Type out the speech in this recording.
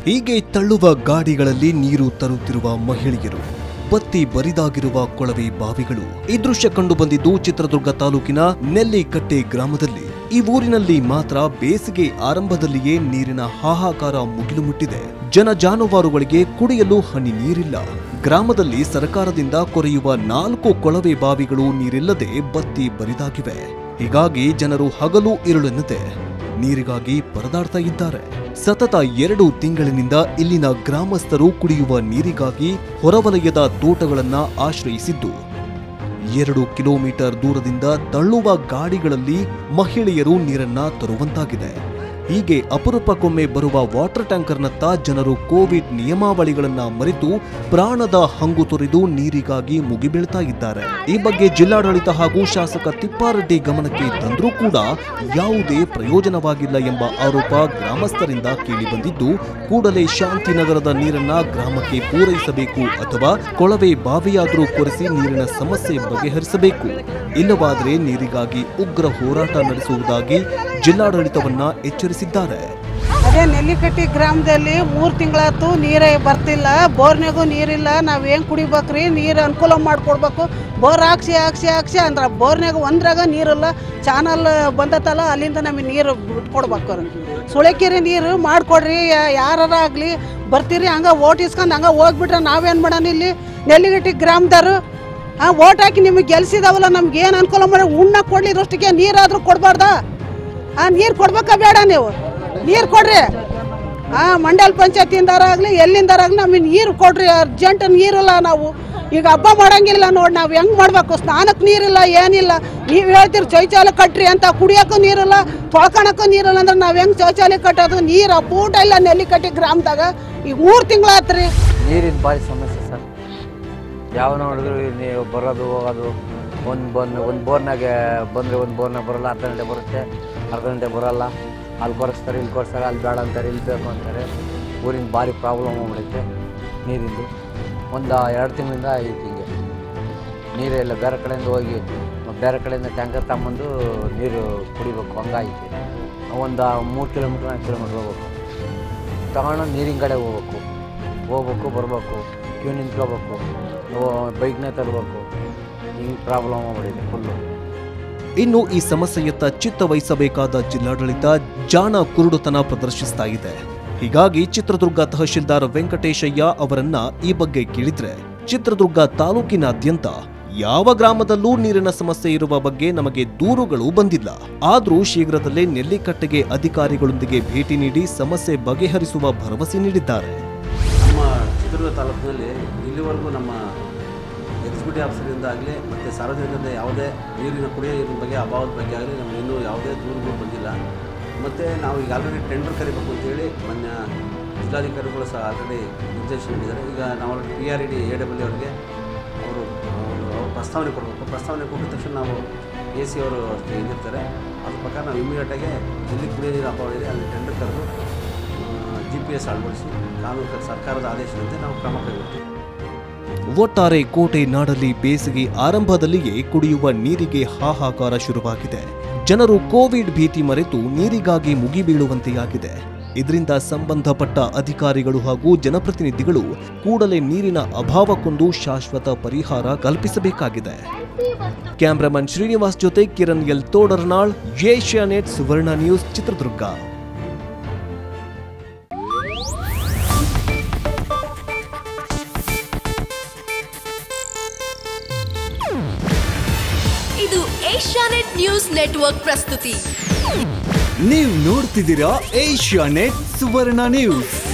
ಹೀಗೆ ತಳ್ಳುವ ಗಾಡಿಗಳಲ್ಲಿ ನೀರು ತರುತ್ತಿರುವ ಮಹಿಳೆಯರು ಬತ್ತಿ ಬರಿದಾಗಿರುವ ಕೊಳವೆ ಬಾವಿಗಳು ಈ ದೃಶ್ಯ ಕಂಡು ಬಂದಿದ್ದು ಚಿತ್ರದುರ್ಗ ತಾಲೂಕಿನ ನೆಲ್ಲಿಕಟ್ಟೆ ಗ್ರಾಮದಲ್ಲಿ ಈ ಊರಿನಲ್ಲಿ ಮಾತ್ರ ಬೇಸಿಗೆ ಆರಂಭದಲ್ಲಿಯೇ ನೀರಿನ ಹಾಹಾಕಾರ ಮುಗಿಲು ಮುಟ್ಟಿದೆ ಜನ ಜಾನುವಾರುಗಳಿಗೆ ಕುಡಿಯಲು ಹನಿ ನೀರಿಲ್ಲ ಗ್ರಾಮದಲ್ಲಿ ಸರ್ಕಾರದಿಂದ ಕೊರೆಯುವ ನಾಲ್ಕು ಕೊಳವೆ ಬಾವಿಗಳು ನೀರಿಲ್ಲದೆ ಬತ್ತಿ ಬರಿದಾಗಿವೆ ಹೀಗಾಗಿ ಜನರು ಹಗಲು ಇರುಳೆನ್ನದೆ ನೀರಿಗಾಗಿ ಪರದಾಡ್ತಾ ಇದ್ದಾರೆ ಸತತ ಎರಡು ತಿಂಗಳಿನಿಂದ ಇಲ್ಲಿನ ಗ್ರಾಮಸ್ಥರು ಕುಡಿಯುವ ನೀರಿಗಾಗಿ ಹೊರವಲಯದ ತೋಟಗಳನ್ನ ಆಶ್ರಯಿಸಿದ್ದು ಎರಡು ಕಿಲೋಮೀಟರ್ ದೂರದಿಂದ ತಳ್ಳುವ ಗಾಡಿಗಳಲ್ಲಿ ಮಹಿಳೆಯರು ನೀರನ್ನ ತರುವಂತಾಗಿದೆ ಹೀಗೆ ಅಪರೂಪಕ್ಕೊಮ್ಮೆ ಬರುವ ವಾಟರ್ ಟ್ಯಾಂಕರ್ನತ್ತ ಜನರು ಕೋವಿಡ್ ನಿಯಮಾವಳಿಗಳನ್ನ ಮರೆತು ಪ್ರಾಣದ ಹಂಗು ತೊರೆದು ನೀರಿಗಾಗಿ ಮುಗಿಬೀಳ್ತಾ ಇದ್ದಾರೆ ಈ ಬಗ್ಗೆ ಜಿಲ್ಲಾಡಳಿತ ಹಾಗೂ ಶಾಸಕ ತಿಪ್ಪಾರೆಡ್ಡಿ ಗಮನಕ್ಕೆ ತಂದರೂ ಕೂಡ ಯಾವುದೇ ಪ್ರಯೋಜನವಾಗಿಲ್ಲ ಎಂಬ ಆರೋಪ ಗ್ರಾಮಸ್ಥರಿಂದ ಕೇಳಿಬಂದಿದ್ದು ಕೂಡಲೇ ಶಾಂತಿನಗರದ ನೀರನ್ನ ಗ್ರಾಮಕ್ಕೆ ಪೂರೈಸಬೇಕು ಅಥವಾ ಕೊಳವೆ ಬಾವಿಯಾದರೂ ಕೊರೆಸಿ ನೀರಿನ ಸಮಸ್ಯೆ ಬಗೆಹರಿಸಬೇಕು ಇಲ್ಲವಾದರೆ ನೀರಿಗಾಗಿ ಉಗ್ರ ಹೋರಾಟ ನಡೆಸುವುದಾಗಿ ಜಿಲ್ಲಾಡಳಿತವನ್ನ ಎಚ್ಚರಿಸಿದ್ದಾರೆ ಅದೇ ನೆಲ್ಲಿಕಟ್ಟಿ ಗ್ರಾಮದಲ್ಲಿ ಮೂರು ತಿಂಗಳಾಯ್ತು ನೀರೇ ಬರ್ತಿಲ್ಲ ಬೋರ್ನಾಗೂ ನೀರಿಲ್ಲ ನಾವು ಹೆಂಗೆ ಕುಡಿಬೇಕ್ರಿ ನೀರು ಅನುಕೂಲ ಮಾಡಿಕೊಡ್ಬೇಕು ಬೋರ್ ಹಾಕ್ಸಿ ಹಾಕ್ಸಿ ಹಾಕ್ಸಿ ಅಂದ್ರೆ ಬೋರ್ನಾಗ ಒಂದ್ರಾಗ ನೀರಿಲ್ಲ ಚಾನಲ್ ಬಂದತ್ತಲ್ಲ ಅಲ್ಲಿಂದ ನಮಗೆ ನೀರು ಬಿಟ್ಕೊಡ್ಬೇಕು ಅವ್ರಿಗೆ ಸುಳಕಿರಿ ನೀರು ಮಾಡಿಕೊಡ್ರಿ ಯಾರಾರ ಆಗಲಿ ಬರ್ತೀರಿ ಹಂಗೆ ಓಟ್ ಇಸ್ಕೊಂಡು ಹಂಗೆ ಹೋಗ್ಬಿಟ್ರೆ ನಾವೇನು ಮಾಡೋಣ ಇಲ್ಲಿ ನೆಲ್ಲಿಗಟ್ಟಿ ಗ್ರಾಮದವರು ಹಾಂ ಓಟ್ ಹಾಕಿ ನಿಮಗೆ ಗೆಲ್ಸಿದಾವಲ್ಲ ನಮ್ಗೆ ಏನು ಅನುಕೂಲ ಮಾಡಿ ಉಣ್ಣ ಕೊಡ್ಲಿರೋಷ್ಟಕ್ಕೆ ನೀರಾದರೂ ಕೊಡಬಾರ್ದಾ ಆ ನೀರು ಕೊಡ್ಬೇಕಾ ಬೇಡ ನೀವು ನೀರು ಕೊಡ್ರಿ ಆ ಮಂಡಲ್ ಪಂಚಾಯತಿಯಿಂದಾರಾಗಲಿ ಎಲ್ಲಿಂದಾರಾಗಲಿ ನಮಗೆ ನೀರು ಕೊಡ್ರಿ ಅರ್ಜೆಂಟ್ ನೀರಿಲ್ಲ ನಾವು ಈಗ ಹಬ್ಬ ಮಾಡಂಗಿಲ್ಲ ನೋಡಿ ನಾವು ಹೆಂಗೆ ಮಾಡ್ಬೇಕು ಸ್ನಾನಕ್ಕೆ ನೀರಿಲ್ಲ ಏನಿಲ್ಲ ನೀವು ಹೇಳ್ತೀರಿ ಶೌಚಾಲಯ ಕಟ್ರಿ ಅಂತ ಕುಡಿಯೋಕ್ಕೂ ನೀರಿಲ್ಲ ತೊಳ್ಕೊಳಕ್ಕೂ ನೀರಿಲ್ಲ ಅಂದ್ರೆ ನಾವು ಹೆಂಗೆ ಶೌಚಾಲಯ ಕಟ್ಟೋದು ನೀರು ಪೂಟ ಇಲ್ಲ ನೆಲ್ಲಿಕಟ್ಟಿ ಗ್ರಾಮದಾಗ ಈಗ ಮೂರು ತಿಂಗಳಾತ್ರಿ ನೀರಿನ ಭಾರಿ ಸಮಸ್ಯೆ ಸರ್ ಯಾವ ನೋಡಿದ್ರು ನೀವು ಬರೋದು ಹೋಗೋದು ಒಂದು ಬಂದು ಒಂದು ಬೋರ್ನಾಗೆ ಬಂದರೆ ಒಂದು ಬೋರ್ನಾಗ ಬರೋಲ್ಲ ಅರ್ಧ ಗಂಟೆ ಬರುತ್ತೆ ಅರ್ಧ ಗಂಟೆ ಬರೋಲ್ಲ ಅಲ್ಲಿ ಕೊರೆಸ್ತಾರೆ ಇಲ್ಲಿ ಕೊರೆಸ್ತಾರೆ ಅಲ್ಲಿ ಬೇಡ ಅಂತಾರೆ ಇಲ್ಲಿ ಬೇಕು ಅಂತಾರೆ ಊರಿನ ಭಾರಿ ಪ್ರಾಬ್ಲಮ್ ಆಗ್ಬಿಡುತ್ತೆ ನೀರಿಂದು ಒಂದು ಎರಡು ತಿಂಗಳಿಂದ ಐದು ಹಿಂಗೆ ನೀರೇ ಇಲ್ಲ ಬೇರೆ ಕಡೆಯಿಂದ ಹೋಗಿ ಬೇರೆ ಕಡೆಯಿಂದ ಟ್ಯಾಂಕರ್ ತಗೊಂಬಂದು ನೀರು ಕುಡಿಬೇಕು ಹಂಗಾಯ್ತು ಒಂದು ಮೂರು ಕಿಲೋಮೀಟ್ರ್ ನಾಲ್ಕು ಕಿಲೋಮೀಟ್ರ್ ಹೋಗ್ಬೇಕು ತಗೊಂಡು ನೀರಿನ ಕಡೆ ಹೋಗ್ಬೇಕು ಹೋಗ್ಬೇಕು ಬರಬೇಕು ಕ್ಯೂ ನಿಂತ್ಕೋಬೇಕು ಬೈಕ್ನೇ ತರಬೇಕು ಈ ಪ್ರಾಬ್ಲಮ್ ಆಗ್ಬಿಟ್ಟಿದೆ ಫುಲ್ಲು ಇನ್ನು ಈ ಸಮಸ್ಯೆಯತ್ತ ಚಿತ್ತ ವಹಿಸಬೇಕಾದ ಜಿಲ್ಲಾಡಳಿತ ಜಾಣ ಕುರುಡುತನ ಪ್ರದರ್ಶಿಸ್ತಾ ಇದೆ ಹೀಗಾಗಿ ಚಿತ್ರದುರ್ಗ ತಹಶೀಲ್ದಾರ್ ವೆಂಕಟೇಶಯ್ಯ ಅವರನ್ನ ಈ ಬಗ್ಗೆ ಕೇಳಿದ್ರೆ ಚಿತ್ರದುರ್ಗ ತಾಲೂಕಿನಾದ್ಯಂತ ಯಾವ ಗ್ರಾಮದಲ್ಲೂ ನೀರಿನ ಸಮಸ್ಯೆ ಇರುವ ಬಗ್ಗೆ ನಮಗೆ ದೂರುಗಳು ಬಂದಿಲ್ಲ ಆದ್ರೂ ಶೀಘ್ರದಲ್ಲೇ ನೆಲ್ಲಿಕಟ್ಟೆಗೆ ಅಧಿಕಾರಿಗಳೊಂದಿಗೆ ಭೇಟಿ ನೀಡಿ ಸಮಸ್ಯೆ ಬಗೆಹರಿಸುವ ಭರವಸೆ ನೀಡಿದ್ದಾರೆ ನಮ್ಮ ಚಿತ್ರದುರ್ಗ ತಾಲೂಕಿನಲ್ಲಿ ಇಲ್ಲಿವರೆಗೂ ನಮ್ಮ ಎಕ್ಸಿಕ್ಯೂಟಿವ್ ಆಫೀಸರಿಂದ ಆಗಲಿ ಮತ್ತು ಸಾರ್ವಜನಿಕರಿಂದ ಯಾವುದೇ ನೀರಿನ ಕುಡಿಯೋ ನೀರಿನ ಬಗ್ಗೆ ಅಭಾವದ ಬಗ್ಗೆ ಆಗಲಿ ನಮಗೆ ಇನ್ನೂ ಯಾವುದೇ ದೂರುಗಳು ಬಂದಿಲ್ಲ ಮತ್ತು ನಾವು ಈಗ ಆಲ್ರೆಡಿ ಟೆಂಡರ್ ಕರಿಬೇಕು ಅಂತೇಳಿ ಮೊನ್ನೆ ಜಿಲ್ಲಾಧಿಕಾರಿಗಳು ಸಹ ಆಲ್ರೆಡಿ ನಿರ್ದೇಶನ ನೀಡಿದ್ದಾರೆ ಈಗ ನಾವು P R E D A W ಅವರಿಗೆ ಅವರು ಅವರು ಅವ್ರು ಪ್ರಸ್ತಾವನೆ ಕೊಡಬೇಕು ಪ್ರಸ್ತಾವನೆ ಕೊಟ್ಟಿದ ತಕ್ಷಣ ನಾವು ಎ ಸಿ ಅವರು ಅಷ್ಟೇ ಇದಿರ್ತಾರೆ ಅದ್ರ ಪ್ರಕಾರ ನಾವು ಇಮಿಡಿಯೇಟಾಗಿ ಎಲ್ಲಿ ಕುಡಿಯೋ ನೀರು ಅಭಾವ ಇದೆ ಅಲ್ಲಿ ಟೆಂಡರ್ ಕರೆದು ಜಿ ಪಿ ಎಸ್ ಅಳವಡಿಸಿ ಕಾನೂನು ಸರ್ಕಾರದ ಆದೇಶದಂತೆ ನಾವು ಕ್ರಮ ಕೈಗೊಳ್ತೀವಿ ಒಟ್ಟಾರೆ ಕೋಟೆ ನಾಡಲ್ಲಿ ಬೇಸಿಗೆ ಆರಂಭದಲ್ಲಿಯೇ ಕುಡಿಯುವ ನೀರಿಗೆ ಹಾಹಾಕಾರ ಶುರುವಾಗಿದೆ ಜನರು ಕೋವಿಡ್ ಭೀತಿ ಮರೆತು ನೀರಿಗಾಗಿ ಮುಗಿಬೀಳುವಂತೆಯಾಗಿದೆ ಇದರಿಂದ ಸಂಬಂಧಪಟ್ಟ ಅಧಿಕಾರಿಗಳು ಹಾಗೂ ಜನಪ್ರತಿನಿಧಿಗಳು ಕೂಡಲೇ ನೀರಿನ ಅಭಾವಕ್ಕೊಂದು ಶಾಶ್ವತ ಪರಿಹಾರ ಕಲ್ಪಿಸಬೇಕಾಗಿದೆ ಕ್ಯಾಮ್ರಾಮನ್ ಶ್ರೀನಿವಾಸ್ ಜೊತೆ ಕಿರಣ್ ಎಲ್ ತೋಡರ್ನಾಳ್ ಏಷ್ಯಾನೆಟ್ ಸುವರ್ಣ ನ್ಯೂಸ್ ಚಿತ್ರದುರ್ಗ ಇದು ಏಷ್ಯಾನೆಟ್ ನ್ಯೂಸ್ ನೆಟ್ವರ್ಕ್ ಪ್ರಸ್ತುತಿ ನೀವು ನೋಡ್ತಿದ್ದೀರಾ ಏಷ್ಯಾ ನೆಟ್ ಸುವರ್ಣ ನ್ಯೂಸ್